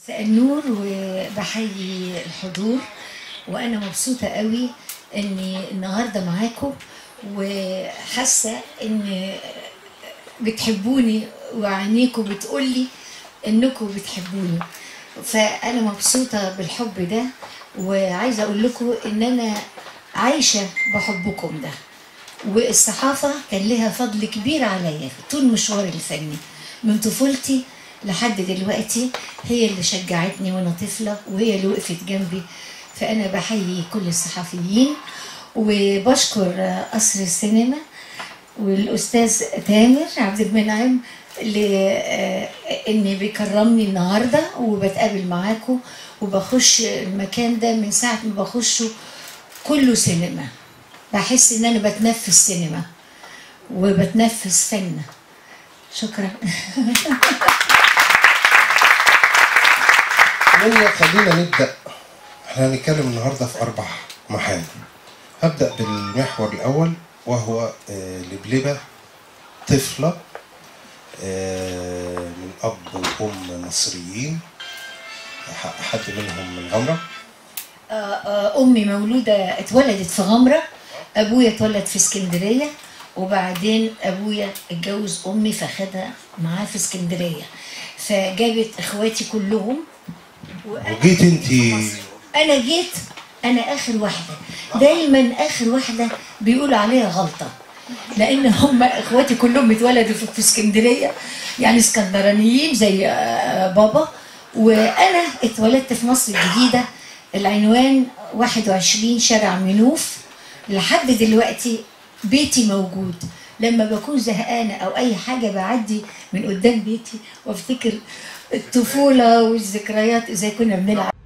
مساء النور وبحيي الحضور وانا مبسوطه قوي اني النهارده معاكم وحاسه ان بتحبوني وعينيكم بتقولي انكم بتحبوني فانا مبسوطه بالحب ده وعايزه اقول لكم ان انا عايشه بحبكم ده والصحافه كان لها فضل كبير عليا طول مشواري الفني من طفولتي لحد دلوقتي هي اللي شجعتني وانا طفله وهي اللي وقفت جنبي فانا بحيي كل الصحفيين وبشكر قصر السينما والاستاذ تامر عبد المنعم اللي اني بيكرمني النهارده وبتقابل معاكم وبخش المكان ده من ساعه ما بخشه كله سينما بحس ان انا بتنفس سينما وبتنفس فن شكرا منى خلينا نبدأ احنا هنتكلم النهاردة في أربع محاور هبدأ بالمحور الأول وهو آه، لبلبة طفلة آه، من أب وأم مصريين ح- حد منهم من غمرة آه، آه، امي مولوده اتولدت في غمره ابويا اتولد في اسكندريه وبعدين ابويا اتجوز امي فخدها معاه في اسكندريه فجابت اخواتي كلهم وأنا وجيت انتي انا جيت انا اخر واحده دايما اخر واحده بيقولوا عليها غلطه لان هم اخواتي كلهم اتولدوا في في اسكندريه يعني اسكندرانيين زي آه، بابا وانا اتولدت في مصر الجديده العنوان 21 شارع منوف لحد دلوقتي بيتي موجود لما بكون زهقانه او اي حاجه بعدي من قدام بيتي وافتكر الطفوله والذكريات ازاي كنا بنلعب